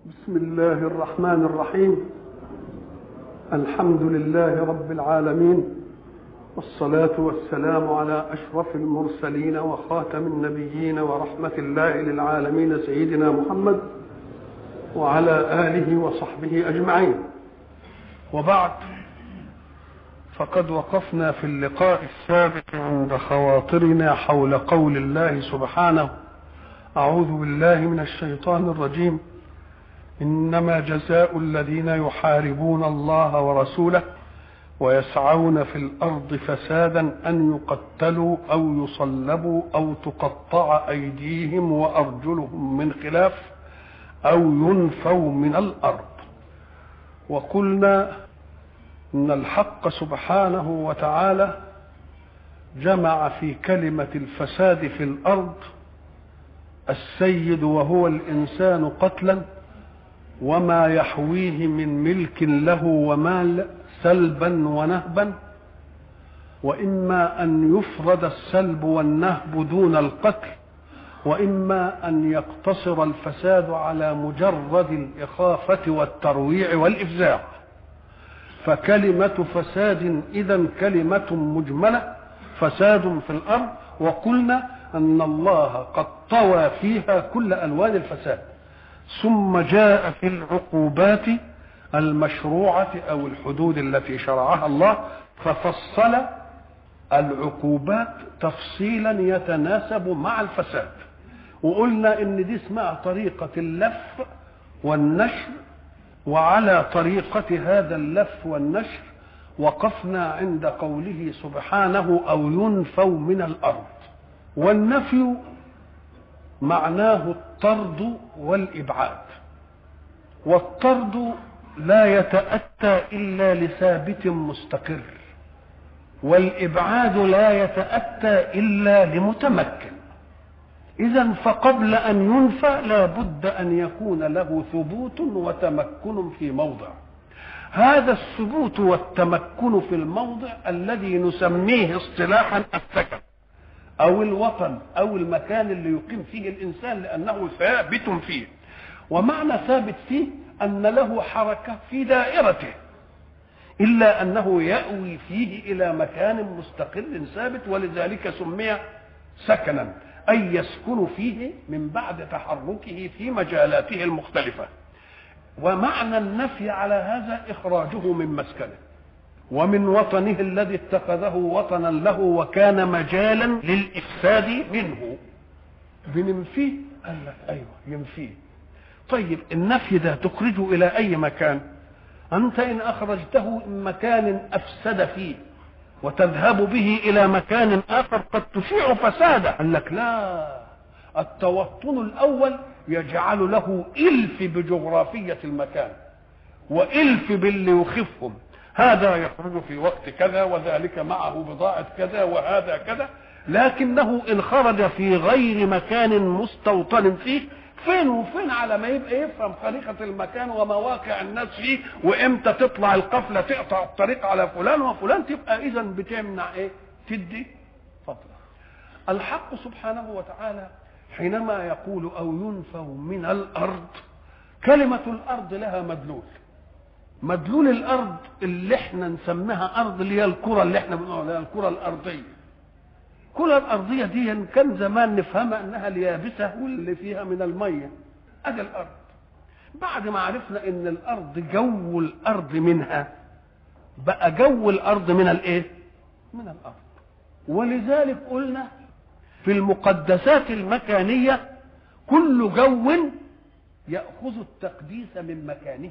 بسم الله الرحمن الرحيم الحمد لله رب العالمين والصلاة والسلام على أشرف المرسلين وخاتم النبيين ورحمة الله للعالمين سيدنا محمد وعلى آله وصحبه أجمعين وبعد فقد وقفنا في اللقاء السابق عند خواطرنا حول قول الله سبحانه أعوذ بالله من الشيطان الرجيم انما جزاء الذين يحاربون الله ورسوله ويسعون في الارض فسادا ان يقتلوا او يصلبوا او تقطع ايديهم وارجلهم من خلاف او ينفوا من الارض وقلنا ان الحق سبحانه وتعالى جمع في كلمه الفساد في الارض السيد وهو الانسان قتلا وما يحويه من ملك له ومال سلبا ونهبا واما ان يفرد السلب والنهب دون القتل واما ان يقتصر الفساد على مجرد الاخافه والترويع والافزاع فكلمه فساد اذا كلمه مجمله فساد في الارض وقلنا ان الله قد طوى فيها كل الوان الفساد ثم جاء في العقوبات المشروعة أو الحدود التي شرعها الله ففصل العقوبات تفصيلا يتناسب مع الفساد وقلنا ان دي اسمها طريقة اللف والنشر وعلى طريقة هذا اللف والنشر وقفنا عند قوله سبحانه أو ينفوا من الأرض والنفي معناه الطرد والإبعاد والطرد لا يتأتى إلا لثابت مستقر والإبعاد لا يتأتى إلا لمتمكن إذا فقبل أن ينفى لا بد أن يكون له ثبوت وتمكن في موضع هذا الثبوت والتمكن في الموضع الذي نسميه اصطلاحا السكن او الوطن او المكان اللي يقيم فيه الانسان لانه ثابت فيه ومعنى ثابت فيه ان له حركه في دائرته الا انه ياوي فيه الى مكان مستقر ثابت ولذلك سمي سكنا اي يسكن فيه من بعد تحركه في مجالاته المختلفه ومعنى النفي على هذا اخراجه من مسكنه ومن وطنه الذي اتخذه وطنا له وكان مجالا للافساد منه بننفيه قال لك ايوه ينفيه طيب النفي ده تخرجه الى اي مكان انت ان اخرجته من مكان افسد فيه وتذهب به الى مكان اخر قد تشيع فسادا قال لك لا التوطن الاول يجعل له الف بجغرافيه المكان والف باللي يخفهم هذا يخرج في وقت كذا وذلك معه بضاعة كذا وهذا كذا لكنه إن خرج في غير مكان مستوطن فيه فين وفين على ما يبقى يفهم خريطة المكان ومواقع الناس فيه وامتى تطلع القفلة تقطع الطريق على فلان وفلان تبقى إذا بتمنع إيه؟ تدي فضل الحق سبحانه وتعالى حينما يقول أو ينفوا من الأرض كلمة الأرض لها مدلول مدلول الارض اللي احنا نسميها ارض اللي هي الكره اللي احنا بنقول عليها الكره الارضيه الكره الارضيه دي كان زمان نفهمها انها اليابسه واللي فيها من الميه ادي الارض بعد ما عرفنا ان الارض جو الارض منها بقى جو الارض من الايه من الارض ولذلك قلنا في المقدسات المكانيه كل جو ياخذ التقديس من مكانه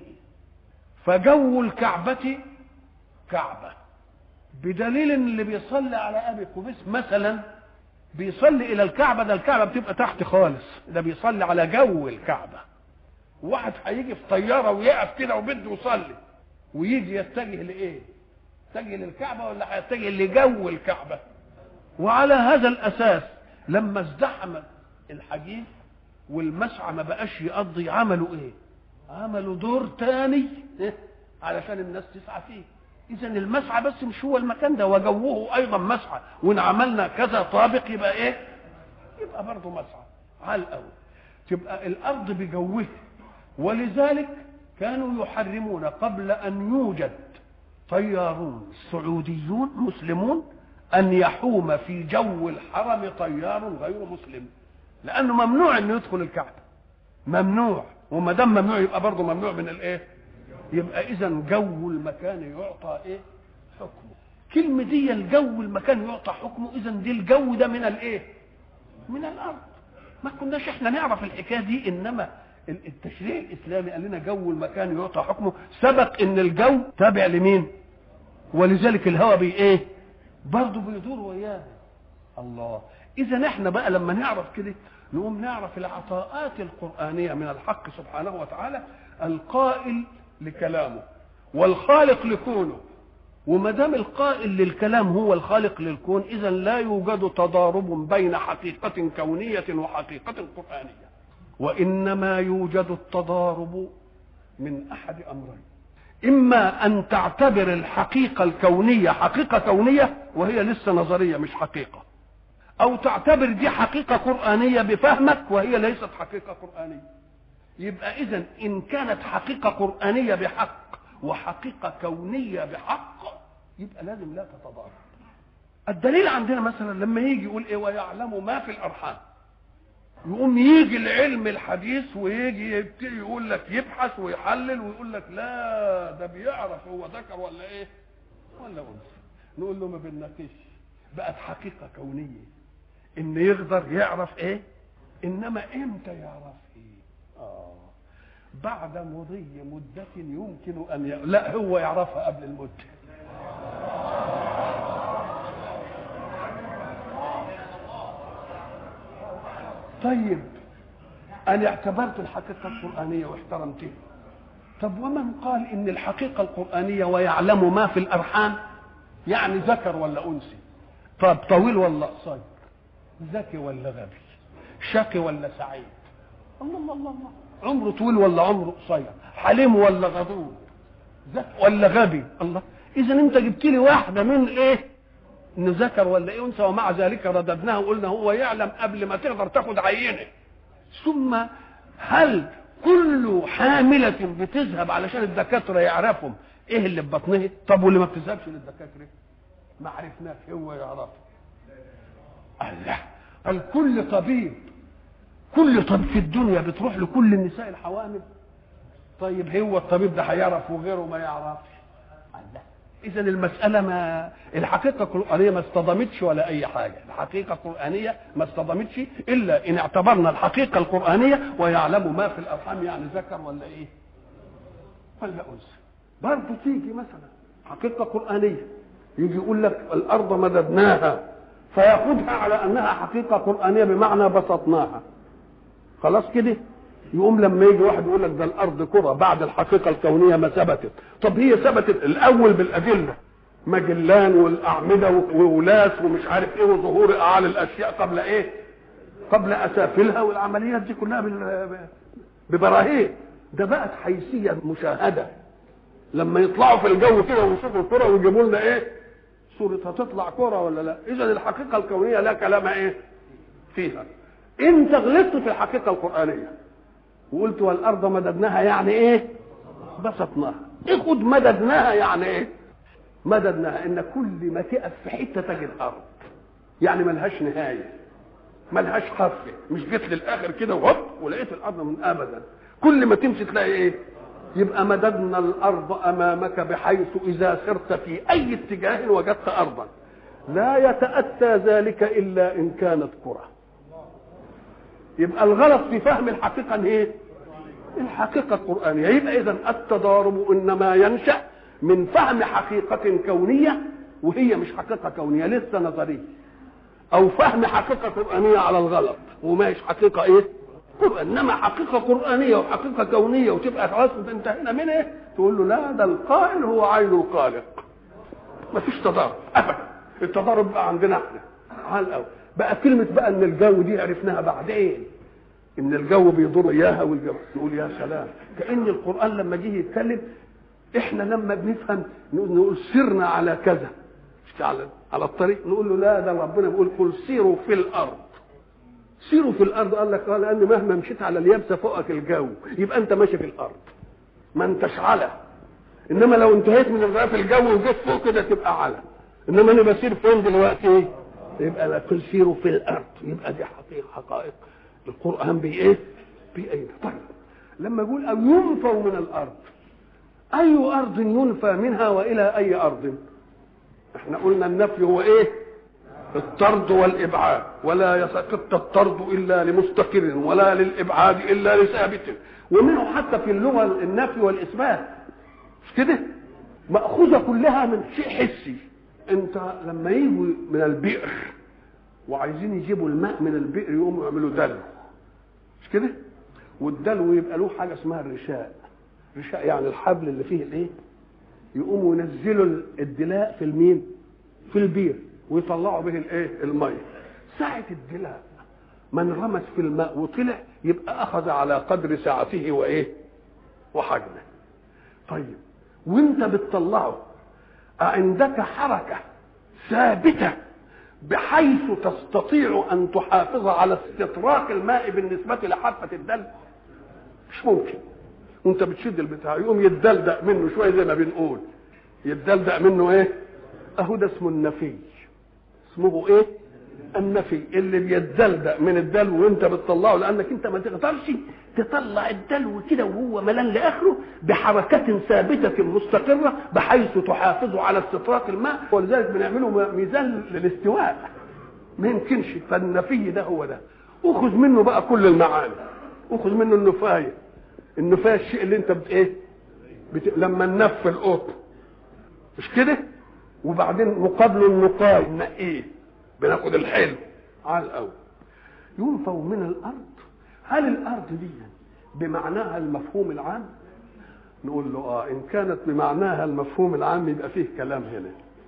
فجو الكعبة كعبة بدليل ان اللي بيصلي على ابي قبيس مثلا بيصلي الى الكعبة ده الكعبة بتبقى تحت خالص ده بيصلي على جو الكعبة واحد هيجي في طيارة ويقف كده وبده يصلي ويجي يتجه لايه يتجه للكعبة ولا هيتجه لجو الكعبة وعلى هذا الاساس لما ازدحم الحجيج والمسعى ما بقاش يقضي عملوا ايه عملوا دور تاني علشان الناس تسعى فيه اذا المسعى بس مش هو المكان ده وجوه ايضا مسعى وان عملنا كذا طابق يبقى ايه يبقى برضه مسعى على الاول تبقى الارض بجوها ولذلك كانوا يحرمون قبل أن يوجد طيارون سعوديون مسلمون أن يحوم في جو الحرم طيار غير مسلم لأنه ممنوع أن يدخل الكعبة ممنوع وما دام ممنوع يبقى برضه ممنوع من الايه؟ يبقى اذا جو المكان يعطى ايه؟ حكمه. كلمة دي الجو المكان يعطى حكمه اذا دي الجو ده من الايه؟ من الارض. ما كناش احنا نعرف الحكايه دي انما التشريع الاسلامي قال لنا جو المكان يعطى حكمه سبق ان الجو تابع لمين؟ ولذلك الهواء بي ايه؟ برضه بيدور وياه. الله اذا احنا بقى لما نعرف كده نقوم نعرف العطاءات القرآنية من الحق سبحانه وتعالى القائل لكلامه والخالق لكونه وما دام القائل للكلام هو الخالق للكون اذا لا يوجد تضارب بين حقيقة كونية وحقيقة قرآنية وإنما يوجد التضارب من أحد أمرين إما أن تعتبر الحقيقة الكونية حقيقة كونية وهي لسه نظرية مش حقيقة او تعتبر دي حقيقة قرآنية بفهمك وهي ليست حقيقة قرآنية يبقى اذا ان كانت حقيقة قرآنية بحق وحقيقة كونية بحق يبقى لازم لا تتضارب الدليل عندنا مثلا لما يجي يقول ايه ويعلم ما في الارحام يقوم يجي العلم الحديث ويجي يبتدي يقول لك يبحث ويحلل ويقول لك لا ده بيعرف هو ذكر ولا ايه ولا انثى نقول له ما بنناقش بقت حقيقة كونية ان يقدر يعرف ايه انما امتى يعرف ايه اه بعد مضي مدة يمكن ان ي... لا هو يعرفها قبل المدة طيب انا اعتبرت الحقيقة القرآنية واحترمتها طب ومن قال ان الحقيقة القرآنية ويعلم ما في الارحام يعني ذكر ولا انثى طب طويل ولا قصير ذكي ولا غبي شقي ولا سعيد الله الله الله الله عمره طويل ولا عمره قصير حليم ولا غضوب ذكي ولا غبي الله اذا انت جبت لي واحده من ايه ان ذكر ولا ايه انثى ومع ذلك رددناها وقلنا هو يعلم قبل ما تقدر تاخد عينه ثم هل كل حاملة بتذهب علشان الدكاترة يعرفهم ايه اللي في بطنها طب واللي ما بتذهبش للدكاترة ما عرفناش هو يعرف الله قال كل طبيب كل طبيب في الدنيا بتروح لكل النساء الحوامل طيب هو الطبيب ده هيعرف وغيره ما يعرفش الله اذا المساله ما الحقيقه القرانيه ما اصطدمتش ولا اي حاجه الحقيقه القرانيه ما اصطدمتش الا ان اعتبرنا الحقيقه القرانيه ويعلم ما في الارحام يعني ذكر ولا ايه ولا انثى برضه تيجي مثلا حقيقه قرانيه يجي يقول لك الارض مددناها فياخذها على انها حقيقه قرانيه بمعنى بسطناها خلاص كده يقوم لما يجي واحد يقول لك ده الارض كره بعد الحقيقه الكونيه ما ثبتت طب هي ثبتت الاول بالادله مجلان والاعمده وولاس ومش عارف ايه وظهور اعالي الاشياء قبل ايه قبل اسافلها والعمليات دي كلها ببراهين ده بقت حيثيه مشاهده لما يطلعوا في الجو كده ويشوفوا الكره ويجيبوا لنا ايه صورة هتطلع كرة ولا لا اذا الحقيقة الكونية لا كلام ايه فيها انت غلطت في الحقيقة القرآنية وقلت والارض مددناها يعني ايه بسطناها اخد مددناها يعني ايه مددناها ان كل ما تقف في حتة تجد ارض يعني ملهاش نهاية ملهاش حافة مش جيت للاخر كده وهوب ولقيت الارض من ابدا كل ما تمشي تلاقي ايه يبقى مددنا الارض امامك بحيث اذا سرت في اي اتجاه وجدت ارضا لا يتاتى ذلك الا ان كانت كره يبقى الغلط في فهم الحقيقه ايه الحقيقه القرانيه يبقى اذا التضارب انما ينشا من فهم حقيقه كونيه وهي مش حقيقه كونيه لسه نظريه او فهم حقيقه قرانيه على الغلط وما هيش حقيقه ايه انما حقيقه قرانيه وحقيقه كونيه وتبقى خلاص انتهينا من ايه تقول له لا ده القائل هو عين الخالق ما فيش تضارب ابدا التضارب بقى عندنا احنا على الاول بقى كلمه بقى ان الجو دي عرفناها بعدين ان الجو بيضر اياها والجو نقول يا سلام كان القران لما جه يتكلم احنا لما بنفهم نقول سرنا على كذا على على الطريق نقول له لا ده ربنا بيقول قل سيروا في الارض سيروا في الارض قال لك قال لان مهما مشيت على اليابسه فوقك الجو يبقى انت ماشي في الارض ما انتش على انما لو انتهيت من الرأي الجو وجيت فوق كده تبقى على انما انا بسير فين دلوقتي يبقى لا كل سيروا في الارض يبقى دي حقيقه حقائق القران بي ايه باين طيب لما يقول او ينفوا من الارض اي ارض ينفى منها والى اي ارض احنا قلنا النفي هو ايه الطرد والابعاد ولا يسقط الطرد الا لمستقر ولا للابعاد الا لثابت ومنه حتى في اللغه النفي والاثبات مش كده ماخوذه كلها من شيء حسي انت لما يجوا من البئر وعايزين يجيبوا الماء من البئر يقوموا يعملوا دلو مش كده والدلو يبقى له حاجه اسمها الرشاء رشاء يعني الحبل اللي فيه الايه يقوموا ينزلوا الدلاء في المين في البير ويطلعوا به الايه الميه ساعه الدلاء من رمس في الماء وطلع يبقى اخذ على قدر سعته وايه وحجمه طيب وانت بتطلعه عندك حركه ثابته بحيث تستطيع ان تحافظ على استطراق الماء بالنسبه لحافه الدلو مش ممكن وانت بتشد البتاع يقوم يتدلدق منه شويه زي ما بنقول يتدلدق منه ايه اهو ده اسمه النفي اسمه ايه النفي اللي بيتدلدق من الدلو وانت بتطلعه لانك انت ما تقدرش تطلع الدلو كده وهو ملان لاخره بحركه ثابته مستقره بحيث تحافظ على استطراق الماء ولذلك بنعمله ميزان للاستواء ما يمكنش فالنفي ده هو ده اخذ منه بقى كل المعاني اخذ منه النفايه النفايه الشيء اللي انت بت ايه بت... لما ننف القط مش كده وبعدين مقابله النقاي نقيه بناخد الحلو على الاول ينفوا من الارض هل الارض دي بمعناها المفهوم العام نقول له اه ان كانت بمعناها المفهوم العام يبقى فيه كلام هنا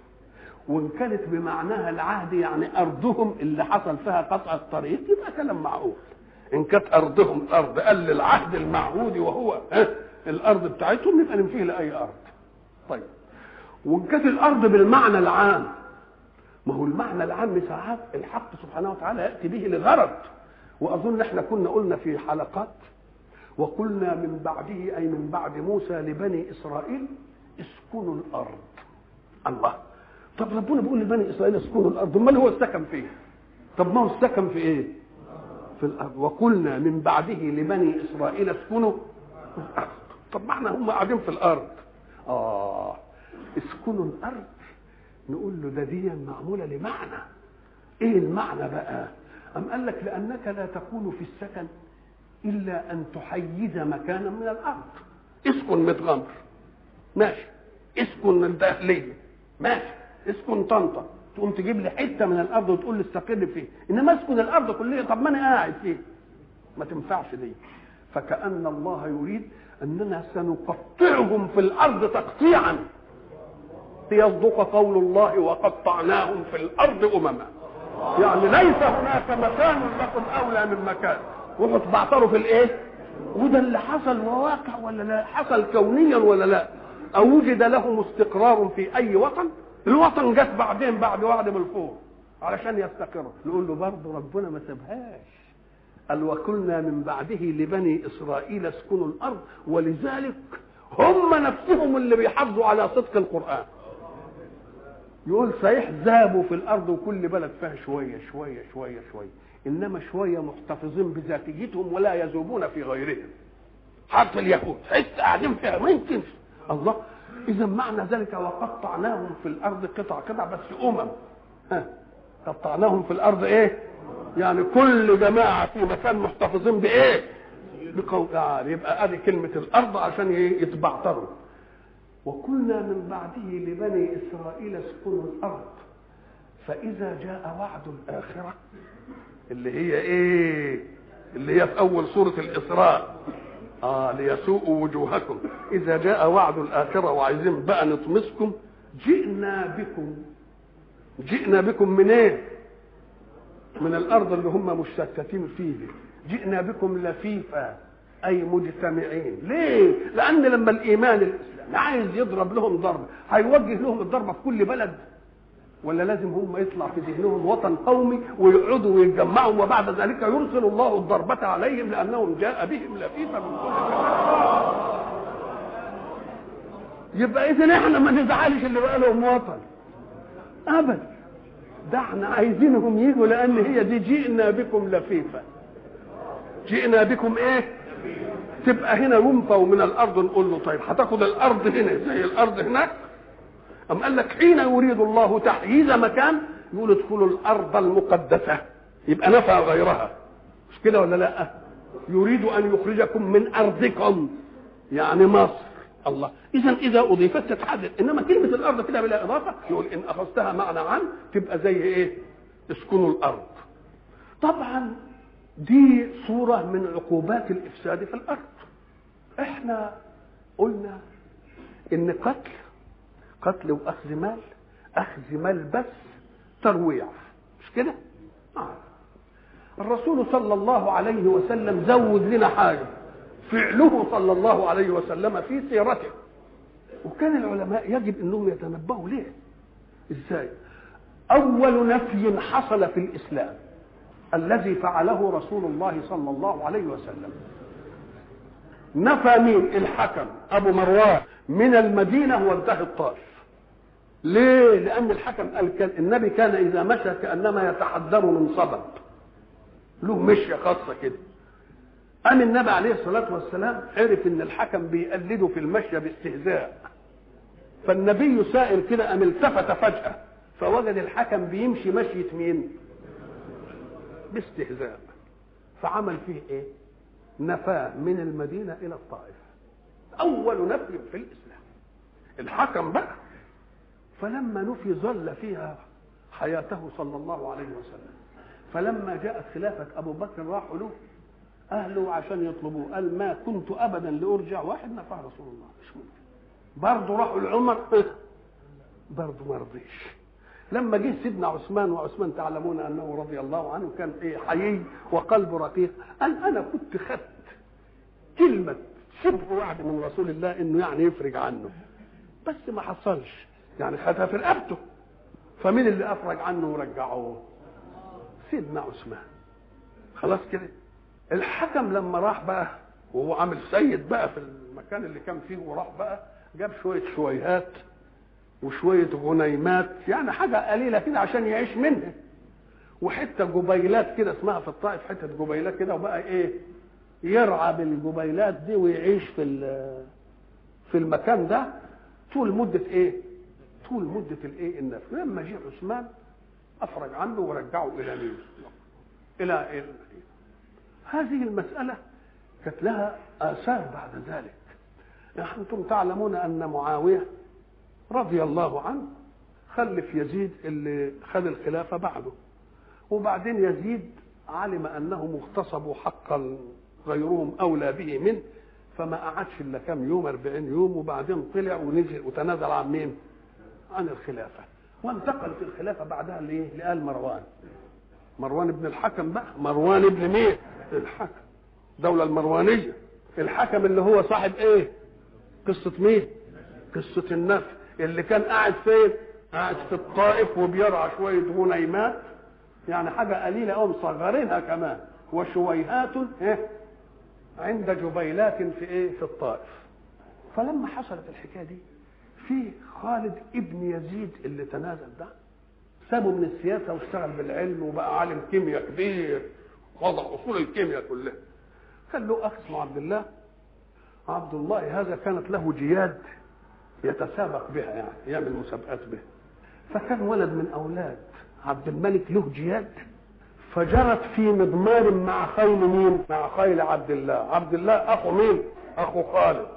وان كانت بمعناها العهد يعني ارضهم اللي حصل فيها قطع الطريق يبقى كلام معقول ان كانت ارضهم الارض قال للعهد المعهود وهو ها الارض بتاعتهم يبقى ننفيه لاي ارض طيب وان كانت الارض بالمعنى العام ما هو المعنى العام ساعات الحق سبحانه وتعالى ياتي به لغرض واظن احنا كنا قلنا في حلقات وقلنا من بعده اي من بعد موسى لبني اسرائيل اسكنوا الارض الله طب ربنا بيقول لبني اسرائيل اسكنوا الارض امال هو السكن فين طب ما هو السكن في ايه في الارض وقلنا من بعده لبني اسرائيل اسكنوا الارض طب ما احنا هم قاعدين في الارض اه اسكنوا الارض نقول له ده دي معموله لمعنى ايه المعنى بقى ام قال لك لانك لا تكون في السكن الا ان تحيز مكانا من الارض اسكن متغمر ماشي اسكن الداخليه ماشي اسكن طنطا تقوم تجيب لي حته من الارض وتقول لي استقر فيه انما اسكن الارض كلها طب ما انا قاعد فيه ما تنفعش دي فكأن الله يريد اننا سنقطعهم في الارض تقطيعا ليصدق قول الله وقطعناهم في الارض امما يعني ليس هناك مكان لكم اولى من مكان روحوا تبعتروا في الايه وده اللي حصل وواقع ولا لا حصل كونيا ولا لا او وجد لهم استقرار في اي وطن الوطن جت بعدين بعد وعد من الفور علشان يستقروا نقول له برضه ربنا ما سابهاش قال وكلنا من بعده لبني اسرائيل اسكنوا الارض ولذلك هم نفسهم اللي بيحافظوا على صدق القران يقول صحيح ذابوا في الارض وكل بلد فيها شويه شويه شويه شويه انما شويه محتفظين بذاتيتهم ولا يذوبون في غيرهم حتى اليهود حس قاعدين فيها ما يمكنش الله اذا معنى ذلك وقطعناهم في الارض قطع قطع بس امم ها قطعناهم في الارض ايه يعني كل جماعه في مكان محتفظين بايه بقول يعني يبقى ادي كلمه الارض عشان يتبعتروا وقلنا من بعده لبني اسرائيل اسكنوا الارض فاذا جاء وعد الاخره اللي هي ايه اللي هي في اول سوره الاسراء اه ليسوءوا وجوهكم اذا جاء وعد الاخره وعايزين بقى نطمسكم جئنا بكم جئنا بكم من ايه من الارض اللي هم مشتتين فيه جئنا بكم لفيفا اي مجتمعين ليه لان لما الايمان الاسلامي عايز يضرب لهم ضربه هيوجه لهم الضربه في كل بلد ولا لازم هم يطلع في ذهنهم وطن قومي ويقعدوا ويتجمعوا وبعد ذلك يرسل الله الضربة عليهم لأنهم جاء بهم لفيفا من كل يبقى إذا احنا ما نزعلش اللي بقى لهم وطن أبدا ده احنا عايزينهم يجوا لأن هي دي جئنا بكم لفيفا جئنا بكم ايه تبقى هنا ينفوا من الارض نقول له طيب هتاخد الارض هنا زي الارض هناك أم قال لك حين يريد الله تحييز مكان يقول ادخلوا الأرض المقدسة يبقى نفى غيرها مش كده ولا لا يريد أن يخرجكم من أرضكم يعني مصر الله إذا إذا أضيفت تتحدد إنما كلمة الأرض كده بلا إضافة يقول إن أخذتها معنى عام تبقى زي إيه اسكنوا الأرض طبعا دي صورة من عقوبات الإفساد في الأرض إحنا قلنا إن قتل قتل واخذ مال اخذ مال بس ترويع مش كده آه. الرسول صلى الله عليه وسلم زود لنا حاجه فعله صلى الله عليه وسلم في سيرته وكان العلماء يجب انهم يتنبهوا ليه ازاي اول نفي حصل في الاسلام الذي فعله رسول الله صلى الله عليه وسلم نفى مين الحكم ابو مروان من المدينه وانتهى الطائف ليه؟ لأن الحكم قال كان النبي كان إذا مشى كأنما يتحذر من صبب. له مشية خاصة كده. قام النبي عليه الصلاة والسلام عرف إن الحكم بيقلده في المشية باستهزاء. فالنبي سائر كده قام التفت فجأة فوجد الحكم بيمشي مشية مين؟ باستهزاء. فعمل فيه إيه؟ نفاه من المدينة إلى الطائف. أول نفي في الإسلام. الحكم بقى فلما نفي ظل فيها حياته صلى الله عليه وسلم فلما جاءت خلافة أبو بكر راحوا له أهله عشان يطلبوه قال ما كنت أبدا لأرجع واحد نفع رسول الله مش ممكن برضه راحوا لعمر برضه ما رضيش لما جه سيدنا عثمان وعثمان تعلمون انه رضي الله عنه كان ايه حيي وقلبه رقيق قال انا كنت خدت كلمه شبه وعد من رسول الله انه يعني يفرج عنه بس ما حصلش يعني خدها في رقبته فمين اللي افرج عنه ورجعوه سيدنا عثمان خلاص كده الحكم لما راح بقى وهو عامل سيد بقى في المكان اللي كان فيه وراح بقى جاب شويه شويهات وشويه غنيمات يعني حاجه قليله كده عشان يعيش منها وحته جبيلات كده اسمها في الطائف حته جبيلات كده وبقى ايه يرعى بالجبيلات دي ويعيش في في المكان ده طول مده ايه طول مدة الايه النفي لما جه عثمان افرج عنه ورجعه الى مين؟ الى المدينة هذه المسألة كانت لها آثار بعد ذلك أنتم تعلمون أن معاوية رضي الله عنه خلف يزيد اللي خد الخلافة بعده وبعدين يزيد علم أنه مغتصب حقا غيرهم أولى به منه فما قعدش إلا كام يوم 40 يوم وبعدين طلع ونزل وتنازل عن مين؟ عن الخلافة وانتقلت الخلافة بعدها لإيه؟ لآل مروان مروان ابن الحكم بقى مروان ابن مين؟ الحكم الدولة المروانية الحكم اللي هو صاحب ايه؟ قصة مين؟ قصة النفي اللي كان قاعد فين؟ قاعد في الطائف وبيرعى شوية غنيمات يعني حاجة قليلة أو مصغرينها كمان وشويهات إيه؟ عند جبيلات في إيه؟ في الطائف فلما حصلت الحكاية دي في خالد ابن يزيد اللي تنازل ده سابه من السياسة واشتغل بالعلم وبقى عالم كيمياء كبير وضع أصول الكيمياء كلها كان له أخ اسمه عبد الله عبد الله هذا كانت له جياد يتسابق بها يعني يعمل مسابقات بها فكان ولد من أولاد عبد الملك له جياد فجرت في مضمار مع خيل مين؟ مع خيل عبد الله، عبد الله اخو مين؟ اخو خالد.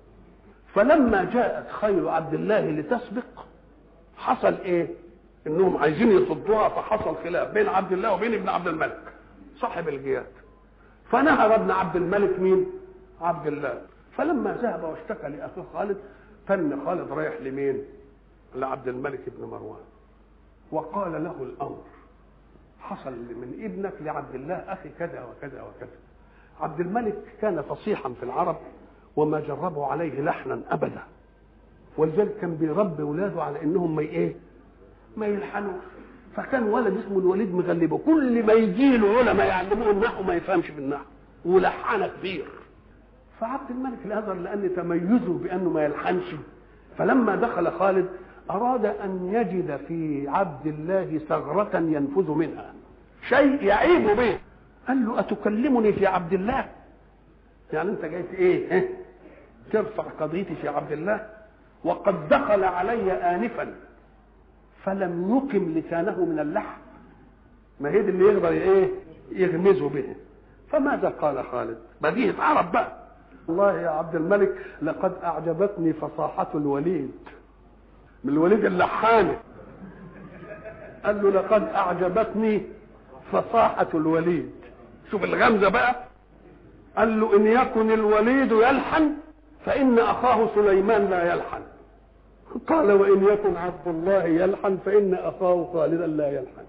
فلما جاءت خيل عبد الله لتسبق حصل ايه؟ انهم عايزين يصدوها فحصل خلاف بين عبد الله وبين ابن عبد الملك صاحب الجياد. فنهر ابن عبد الملك مين؟ عبد الله. فلما ذهب واشتكى لاخيه خالد فن خالد رايح لمين؟ لعبد الملك بن مروان. وقال له الامر حصل من ابنك لعبد الله اخي كذا وكذا وكذا عبد الملك كان فصيحا في العرب وما جربوا عليه لحنا ابدا ولذلك كان بيربي اولاده على انهم ما ايه ما يلحنوش فكان ولد اسمه الوليد مغلبه كل ما يجي له علماء يعلموه النحو ما يفهمش في النحو ولحن كبير فعبد الملك الازهر لان تميزه بانه ما يلحنش فلما دخل خالد اراد ان يجد في عبد الله ثغره ينفذ منها شيء يعيب به قال له اتكلمني في عبد الله يعني انت جاي ايه اه؟ ترفع قضيتي في عبد الله وقد دخل علي انفا فلم يقم لسانه من اللحم ما هي دي اللي يقدر ايه يغمزه به فماذا قال خالد بديهة عرب بقى والله يا عبد الملك لقد اعجبتني فصاحة الوليد من الوليد اللحاني قال له لقد اعجبتني فصاحة الوليد شوف الغمزة بقى قال له ان يكن الوليد يلحن فان اخاه سليمان لا يلحن قال وان يكن عبد الله يلحن فان اخاه خالدا لا يلحن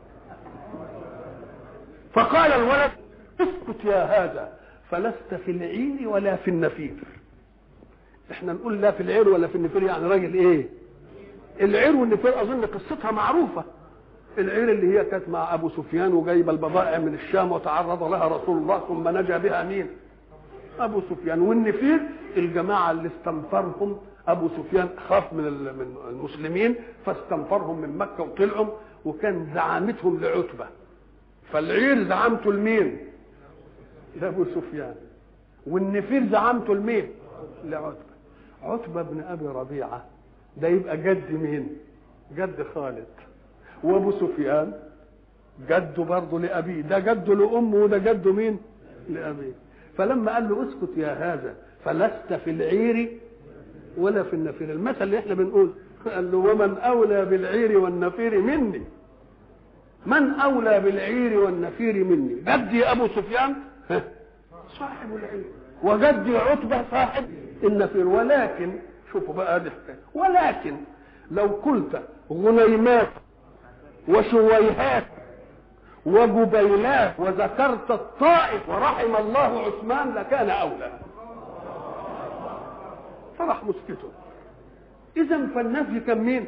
فقال الولد اسكت يا هذا فلست في العير ولا في النفير احنا نقول لا في العير ولا في النفير يعني راجل ايه العير والنفير اظن قصتها معروفه العير اللي هي كانت مع ابو سفيان وجايبه البضائع من الشام وتعرض لها رسول الله ثم نجا بها مين ابو سفيان والنفير الجماعه اللي استنفرهم ابو سفيان خاف من من المسلمين فاستنفرهم من مكه وطلعوا وكان زعامتهم لعتبه فالعير زعامته لمين؟ لابو سفيان والنفير زعامته لمين؟ لعتبه عتبه بن ابي ربيعه ده يبقى جد مين؟ جد خالد وابو سفيان جده برضه لابيه ده جده لامه وده جده مين؟ لابيه فلما قال له اسكت يا هذا فلست في العير ولا في النفير المثل اللي احنا بنقول قال له ومن اولى بالعير والنفير مني من اولى بالعير والنفير مني جدي ابو سفيان صاحب العير وجدي عتبه صاحب النفير ولكن شوفوا بقى دي ولكن لو قلت غنيمات وشويهات وجبيلات وذكرت الطائف ورحم الله عثمان لكان اولى فراح مسكته اذا فالنفي كان مين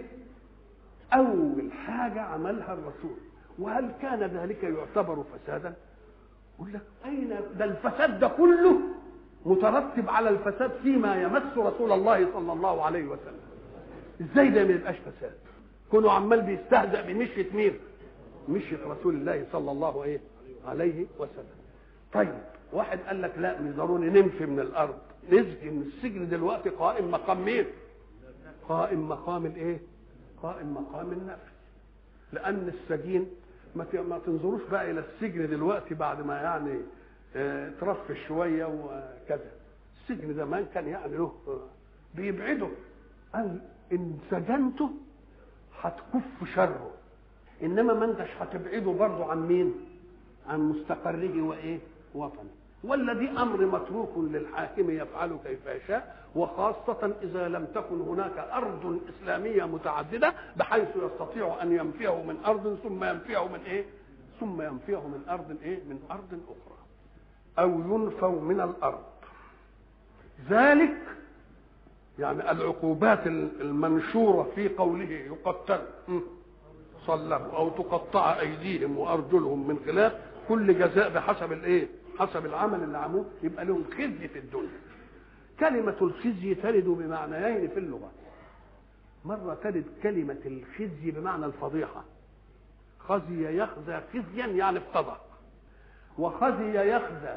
اول حاجه عملها الرسول وهل كان ذلك يعتبر فسادا يقول لك اين ده الفساد ده كله مترتب على الفساد فيما يمس رسول الله صلى الله عليه وسلم ازاي ده ما يبقاش فساد كونه عمال بيستهزأ بمشية مين مشية رسول الله صلى الله عليه عليه وسلم طيب واحد قال لك لا مش ضروري نمشي من الارض نسجن السجن دلوقتي قائم مقام مين قائم مقام الايه قائم مقام النفس لان السجين ما ما تنظروش بقى الى السجن دلوقتي بعد ما يعني اه ترفش شويه وكذا السجن زمان كان يعني له بيبعده قال ان سجنته هتكف شره انما ما انتش هتبعده برضه عن مين عن مستقره وايه وطنه والذي امر متروك للحاكم يفعله كيف يشاء وخاصة إذا لم تكن هناك أرض إسلامية متعددة بحيث يستطيع أن ينفيه من أرض ثم ينفيه من إيه؟ ثم ينفيه من أرض إيه؟ من أرض أخرى أو ينفوا من الأرض ذلك يعني العقوبات المنشورة في قوله يقتل صلبوا أو تقطع أيديهم وأرجلهم من خلاف كل جزاء بحسب الإيه؟ حسب العمل اللي عملوه يبقى لهم خزي في الدنيا كلمة الخزي ترد بمعنيين في اللغة مرة ترد كلمة الخزي بمعنى الفضيحة خزي يخزى خزيا يعني افتضح وخزي يخزى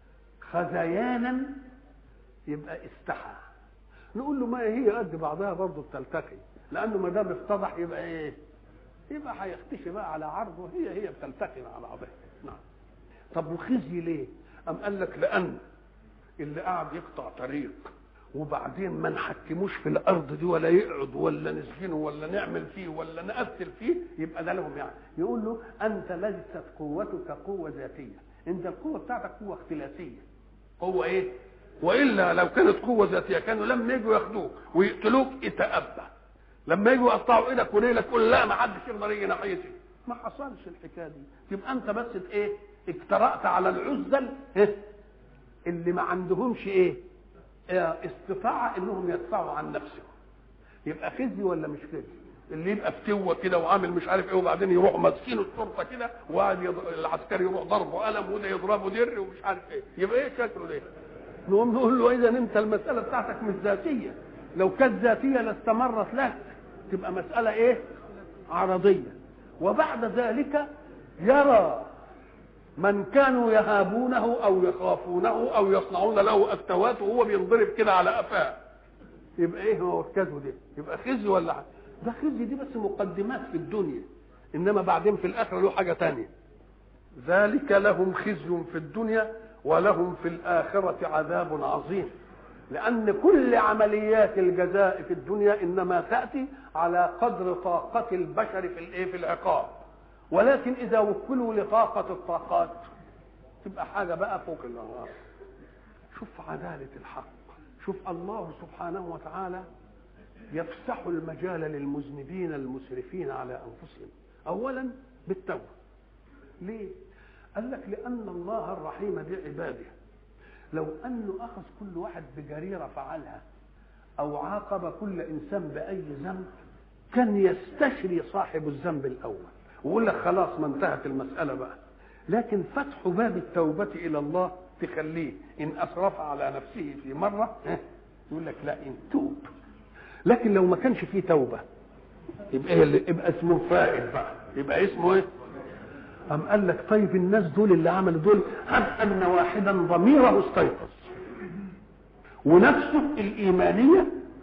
خزيانا يبقى استحى نقول له ما هي قد بعضها برضه بتلتقي لانه ما دام افتضح يبقى ايه؟ يبقى هيختشي بقى على عرضه هي هي بتلتقي مع بعضها نعم طب وخزي ليه؟ أم قال لك لأن اللي قاعد يقطع طريق وبعدين ما نحكموش في الأرض دي ولا يقعد ولا نسجنه ولا نعمل فيه ولا نقتل فيه يبقى ده لهم يعني يقول له أنت ليست قوتك قوة ذاتية أنت القوة بتاعتك قوة اختلاسية قوة إيه؟ وإلا لو كانت قوة ذاتية كانوا لما يجوا ياخدوك ويقتلوك اتأبى لما يجوا يقطعوا ايدك ورجلك تقول لا ما حدش يقدر يجي ناحيتي ما حصلش الحكايه دي يبقى انت بس ايه اجترأت على العزل إيه؟ اللي ما عندهمش ايه استطاعة انهم يدفعوا عن نفسهم يبقى خزي ولا مش خزي اللي يبقى فتوه كده وعامل مش عارف ايه وبعدين يروح ماسكينه الشرطه كده وقاعد يض... العسكري يروح ضربه قلم وده يضربه در ومش عارف ايه يبقى ايه شكله ده؟ نقوم نقول له اذا انت المساله بتاعتك مش ذاتيه لو كانت ذاتيه لاستمرت لك تبقى مساله ايه؟ عرضيه وبعد ذلك يرى من كانوا يهابونه او يخافونه او يصنعون له افتوات وهو بينضرب كده على قفاه يبقى ايه هو الكذب ده يبقى خزي ولا حاجة. ده خزي دي بس مقدمات في الدنيا انما بعدين في الاخره له حاجه تانية ذلك لهم خزي في الدنيا ولهم في الاخره عذاب عظيم لان كل عمليات الجزاء في الدنيا انما تاتي على قدر طاقه البشر في الايه في العقاب ولكن اذا وكلوا لطاقه الطاقات تبقى حاجه بقى فوق الانهار شوف عداله الحق شوف الله سبحانه وتعالى يفسح المجال للمذنبين المسرفين على انفسهم اولا بالتوبه ليه قال لك لان الله الرحيم بعباده لو انه اخذ كل واحد بجريره فعلها او عاقب كل انسان باي ذنب كان يستشري صاحب الذنب الاول ويقول لك خلاص ما انتهت المساله بقى لكن فتح باب التوبه الى الله تخليه ان اسرف على نفسه في مره يقول لك لا ان توب لكن لو ما كانش فيه توبه يبقى ايه اللي يبقى اسمه فائد بقى يبقى اسمه ايه أم قال لك طيب الناس دول اللي عملوا دول هب أن واحدا ضميره استيقظ ونفسه الإيمانية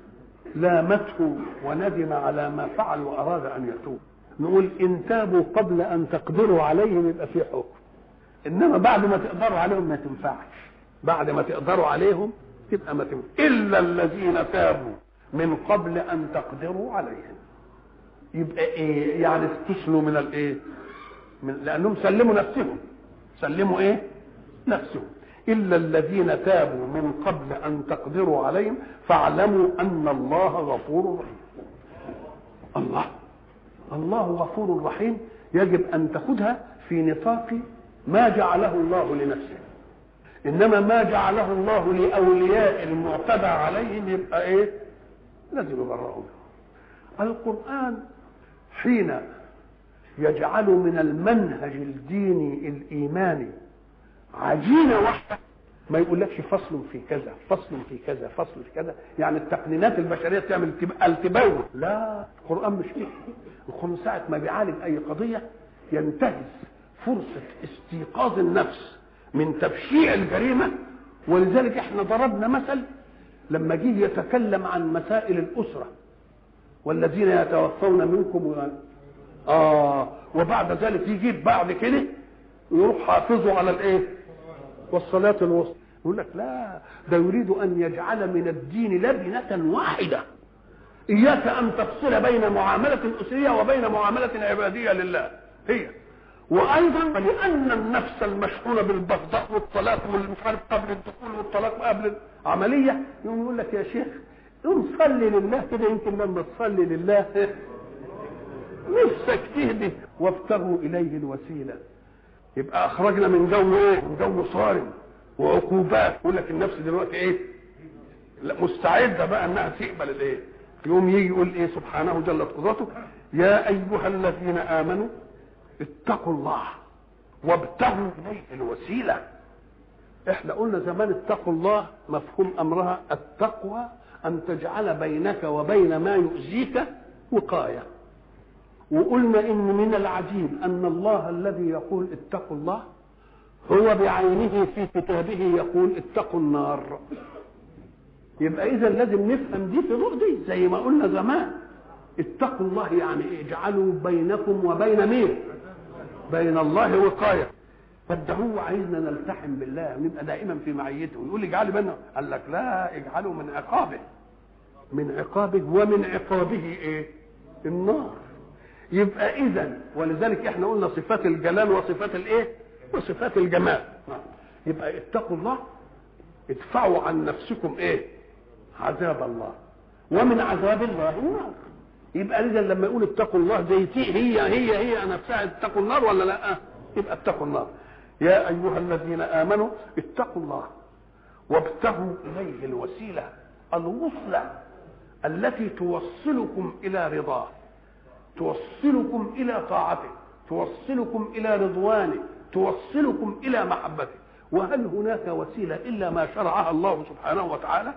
لامته وندم على ما فعل وأراد أن يتوب نقول إن تابوا قبل أن تقدروا عليهم يبقى في حكم إنما بعد ما تقدروا عليهم ما تنفعش بعد ما تقدروا عليهم تبقى ما تنفعش إلا الذين تابوا من قبل أن تقدروا عليهم يبقى إيه يعني استثنوا من الإيه من لانهم سلموا نفسهم سلموا ايه نفسهم الا الذين تابوا من قبل ان تقدروا عليهم فاعلموا ان الله غفور رحيم الله الله غفور رحيم يجب ان تاخذها في نطاق ما جعله الله لنفسه انما ما جعله الله لاولياء المعتدى عليهم يبقى ايه لازم يبرؤوا القران حين يجعل من المنهج الديني الايماني عجينه واحده ما يقولكش فصل في كذا فصل في كذا فصل في كذا يعني التقنينات البشريه تعمل التباوت لا القران مش كده القران ساعه ما بيعالج اي قضيه ينتهز فرصه استيقاظ النفس من تبشيع الجريمه ولذلك احنا ضربنا مثل لما جه يتكلم عن مسائل الاسره والذين يتوفون منكم اه وبعد ذلك يجيب بعد كده يروح حافظه على الايه والصلاة الوسطى يقول لك لا ده يريد ان يجعل من الدين لبنة واحدة اياك ان تفصل بين معاملة اسرية وبين معاملة عبادية لله هي وايضا لان النفس المشحونة بالبغضاء والطلاق والمش عارف قبل الدخول والطلاق قبل العملية يقول لك يا شيخ قوم صلي لله كده يمكن لما تصلي لله نفسك تهدي وابتغوا اليه الوسيله يبقى اخرجنا من جو ايه من جو صارم وعقوبات يقول لك النفس دلوقتي ايه لا مستعده بقى انها تقبل الايه يوم يجي يقول ايه سبحانه جلت قدرته يا ايها الذين امنوا اتقوا الله وابتغوا اليه الوسيله احنا قلنا زمان اتقوا الله مفهوم امرها التقوى ان تجعل بينك وبين ما يؤذيك وقايه وقلنا ان من العجيب ان الله الذي يقول اتقوا الله هو بعينه في كتابه يقول اتقوا النار يبقى اذا لازم نفهم دي في ضوء دي زي ما قلنا زمان اتقوا الله يعني اجعلوا بينكم وبين مين بين الله وقايه فده هو عايزنا نلتحم بالله ونبقى دائما في معيته ويقول لي اجعلوا بيننا قال لك لا اجعلوا من عقابه من عقابه ومن عقابه ايه النار يبقى اذا ولذلك احنا قلنا صفات الجلال وصفات الايه وصفات الجمال يبقى اتقوا الله ادفعوا عن نفسكم ايه عذاب الله ومن عذاب الله النار يبقى اذا لما يقول اتقوا الله زي هي هي هي نفسها اتقوا النار ولا لا يبقى اتقوا النار يا ايها الذين امنوا اتقوا الله وابتغوا اليه الوسيله الوصله التي توصلكم الى رضاه توصلكم الى طاعته توصلكم الى رضوانه توصلكم الى محبته وهل هناك وسيله الا ما شرعها الله سبحانه وتعالى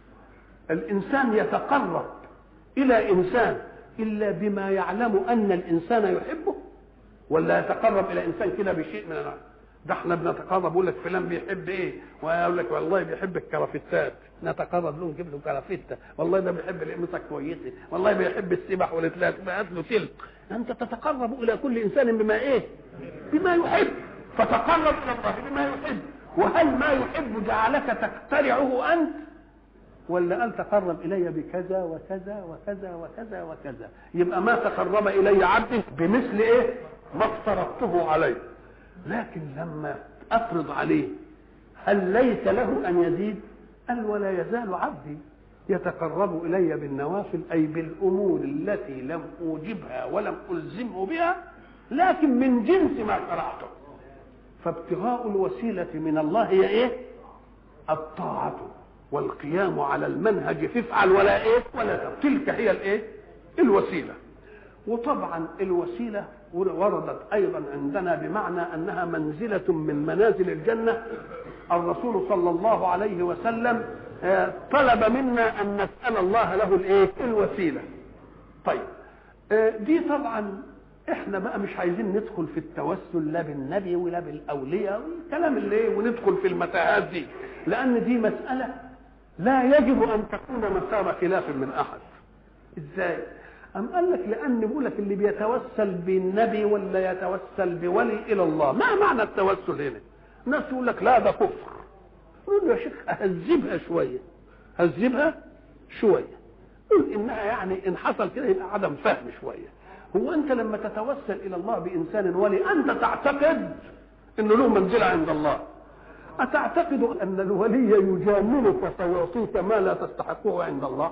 الانسان يتقرب الى انسان الا بما يعلم ان الانسان يحبه ولا يتقرب الى انسان كده بشيء من النوع ده احنا بنتقرب يقول لك فلان بيحب ايه ويقول لك والله بيحب الكرافتات نتقرب له نجيب له كرافته والله ده بيحب القميصه كويسه والله بيحب السبح والاتلاف بقى له تلك انت تتقرب الى كل انسان بما ايه بما يحب فتقرب الى الله بما يحب وهل ما يحب جعلك تخترعه انت ولا قال تقرب الي بكذا وكذا وكذا وكذا وكذا يبقى ما تقرب الي عبدي بمثل ايه ما افترضته عليه لكن لما افرض عليه هل ليس له ان يزيد قال ولا يزال عبدي يتقرب الي بالنوافل اي بالامور التي لم اوجبها ولم الزمه بها لكن من جنس ما شرعته فابتغاء الوسيله من الله هي ايه الطاعه والقيام على المنهج تفعل ولا ايه ولا تفعل. تلك هي الايه الوسيله وطبعا الوسيله وردت ايضا عندنا بمعنى انها منزله من منازل الجنه الرسول صلى الله عليه وسلم طلب منا ان نسال الله له الايه الوسيله طيب دي طبعا احنا بقى مش عايزين ندخل في التوسل لا بالنبي ولا بالاولياء والكلام اللي ايه وندخل في المتاهات دي لان دي مساله لا يجب ان تكون مسار خلاف من احد ازاي أم قال لك لأن بيقول لك اللي بيتوسل بالنبي ولا يتوسل بولي إلى الله، ما معنى التوسل هنا؟ ناس يقول لك لا ده كفر. نقول له يا شيخ هذبها شوية. هذبها شوية. قل إنها يعني إن حصل كده يبقى عدم فهم شوية. هو أنت لما تتوسل إلى الله بإنسان ولي أنت تعتقد إنه له منزلة عند الله. أتعتقد أن الولي يجاملك فيعطيك ما لا تستحقه عند الله؟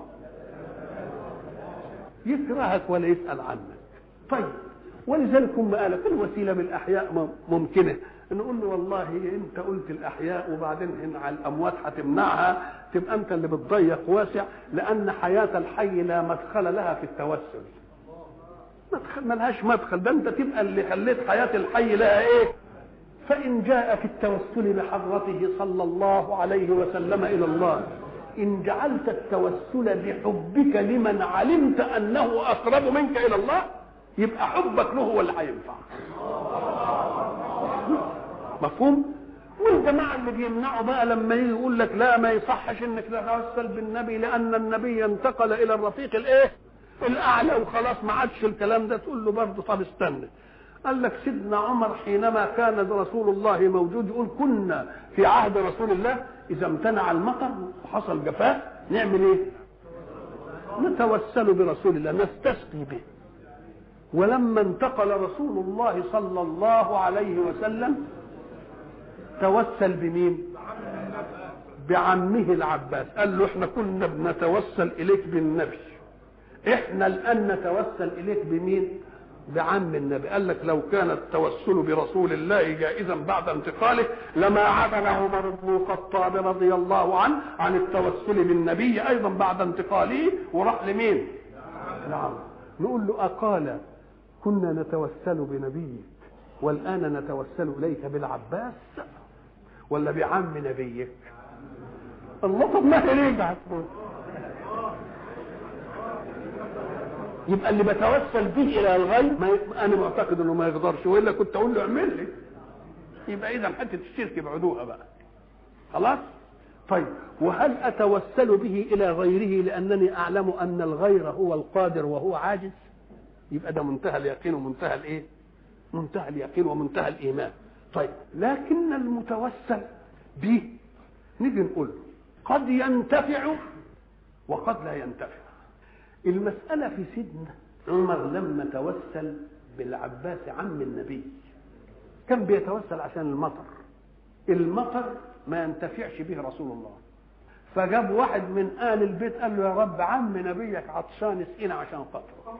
يكرهك ولا يسأل عنك طيب ولذلك هم قالك الوسيلة بالأحياء ممكنة نقول له والله انت قلت الاحياء وبعدين على الاموات هتمنعها تبقى انت اللي بتضيق واسع لان حياه الحي لا مدخل لها في التوسل مدخل ملهاش مدخل ده انت تبقى اللي خليت حياه الحي لها ايه فان جاء في التوسل بحضرته صلى الله عليه وسلم الى الله إن جعلت التوسل بحبك لمن علمت أنه أقرب منك إلى الله يبقى حبك له هو اللي هينفع مفهوم؟ والجماعة اللي بيمنعوا بقى لما يجي يقول لك لا ما يصحش انك تتوسل بالنبي لأن النبي انتقل إلى الرفيق الإيه؟ الأعلى وخلاص ما عادش الكلام ده تقول له برضه طب استنى قال لك سيدنا عمر حينما كان رسول الله موجود يقول كنا في عهد رسول الله اذا امتنع المطر وحصل جفاف نعمل ايه نتوسل برسول الله نستسقي به ولما انتقل رسول الله صلى الله عليه وسلم توسل بمين بعمه العباس قال له احنا كنا بنتوسل اليك بالنبي احنا الان نتوسل اليك بمين بعم النبي قال لك لو كان التوسل برسول الله جائزا بعد انتقاله لما عدل عمر بن الخطاب رضي الله عنه عن التوسل بالنبي ايضا بعد انتقاله وراح لمين؟ نعم نقول له اقال كنا نتوسل بنبيك والان نتوسل اليك بالعباس ولا بعم نبيك؟ الله طب ما هي يبقى اللي بتوسل به الى الغيب ما ي... انا معتقد انه ما يقدرش والا كنت اقول له اعمل لي يبقى اذا حته الشرك بعدوها بقى خلاص طيب وهل اتوسل به الى غيره لانني اعلم ان الغير هو القادر وهو عاجز يبقى ده منتهى اليقين ومنتهى الايه منتهى اليقين ومنتهى الايمان طيب لكن المتوسل به نيجي نقول قد ينتفع وقد لا ينتفع المسألة في سيدنا عمر لما توسل بالعباس عم النبي كان بيتوسل عشان المطر المطر ما ينتفعش به رسول الله فجاب واحد من آل البيت قال له يا رب عم نبيك عطشان اسقينا عشان خاطره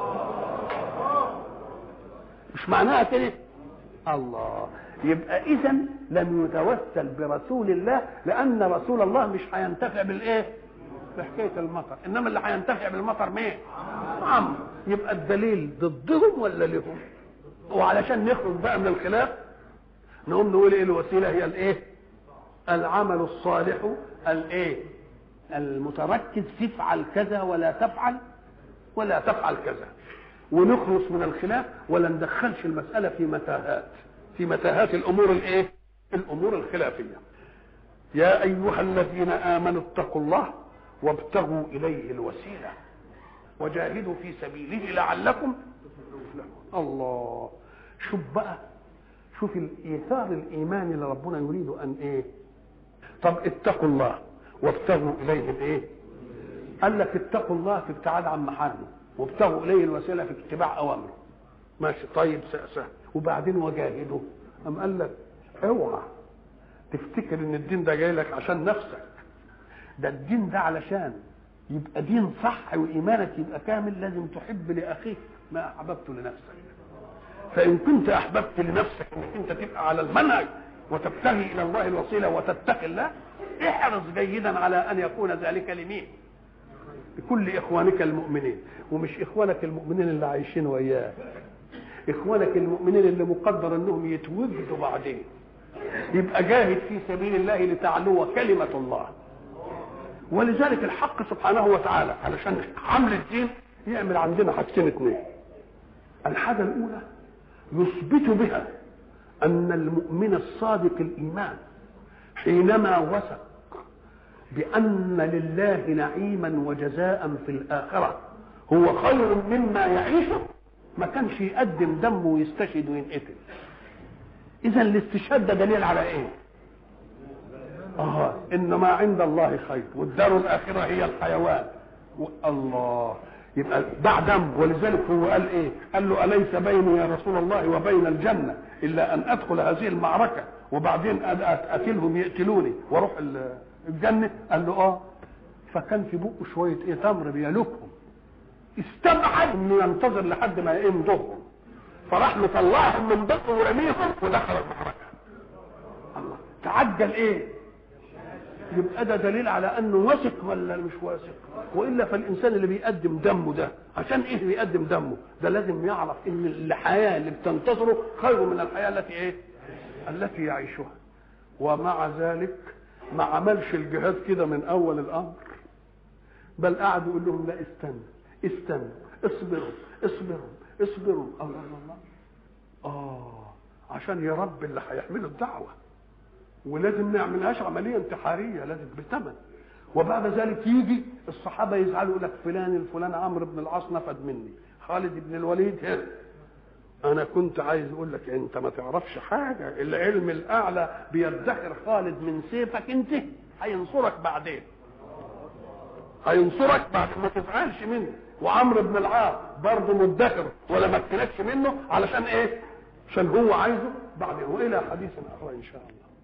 مش معناها كده الله يبقى اذا لم يتوسل برسول الله لان رسول الله مش هينتفع بالايه بحكايه المطر انما اللي هينتفع بالمطر مين عم يبقى الدليل ضدهم ولا لهم وعلشان نخرج بقى من الخلاف نقوم نقول ايه الوسيله هي الايه العمل الصالح الايه المتركز تفعل كذا ولا تفعل ولا تفعل كذا ونخلص من الخلاف ولا ندخلش المساله في متاهات في متاهات الامور الايه الامور الخلافيه يا ايها الذين امنوا اتقوا الله وابتغوا اليه الوسيله وجاهدوا في سبيله لعلكم الله شوف بقى شوف الايثار الايماني اللي ربنا يريد ان ايه طب اتقوا الله وابتغوا اليه الايه قال لك اتقوا الله في ابتعاد عن محارمه وابتغوا اليه الوسيله في اتباع اوامره ماشي طيب سهل وبعدين وجاهدوا أم قال لك اوعى تفتكر ان الدين ده جاي لك عشان نفسك ده الدين ده علشان يبقى دين صح وايمانك يبقى كامل لازم تحب لاخيك ما احببته لنفسك فان كنت احببت لنفسك انك انت تبقى على المنهج وتبتغي الى الله الوسيله وتتقي الله احرص جيدا على ان يكون ذلك لمين لكل اخوانك المؤمنين ومش اخوانك المؤمنين اللي عايشين وياك اخوانك المؤمنين اللي مقدر انهم يتوجدوا بعدين يبقى جاهد في سبيل الله لتعلو كلمه الله ولذلك الحق سبحانه وتعالى علشان حمل الدين يعمل عندنا حاجتين اثنين الحاجه الاولى يثبت بها ان المؤمن الصادق الايمان حينما وثق بان لله نعيما وجزاء في الاخره هو خير مما يعيشه ما كانش يقدم دمه ويستشهد وينقتل اذا الاستشهاد ده دليل على ايه اه ان ما عند الله خير والدار الاخره هي الحيوان الله يبقى باع دم ولذلك هو قال ايه قال له اليس بيني يا رسول الله وبين الجنه الا ان ادخل هذه المعركه وبعدين اقتلهم يقتلوني واروح الجنه قال له اه فكان في بقه شويه ايه تمر بيلوكهم استبعد انه ينتظر لحد ما يمضغهم فراح مطلعهم من بطنه ورميهم ودخل المعركه الله تعجل ايه يبقى ده دليل على انه واثق ولا مش واثق والا فالانسان اللي بيقدم دمه ده عشان ايه بيقدم دمه ده لازم يعرف ان الحياه اللي بتنتظره خير من الحياه التي ايه التي يعيشها ومع ذلك ما عملش الجهاد كده من اول الامر بل قعد يقول لهم لا استنى استنوا اصبروا اصبروا اصبروا الله الله الله اه عشان يربي اللي هيحملوا الدعوه ولازم ما يعملهاش عمليه انتحاريه لازم بثمن وبعد ذلك يجي الصحابه يزعلوا يقول لك فلان الفلان عمرو بن العاص نفد مني خالد بن الوليد هنا انا كنت عايز اقول لك انت ما تعرفش حاجه العلم الاعلى بيدخر خالد من سيفك انت هينصرك بعدين هينصرك بعد ما تزعلش منه وعمرو بن العاص برضه مدخر ولا ما تكلكش منه علشان ايه عشان هو عايزه بعدين والى حديث اخر ان شاء الله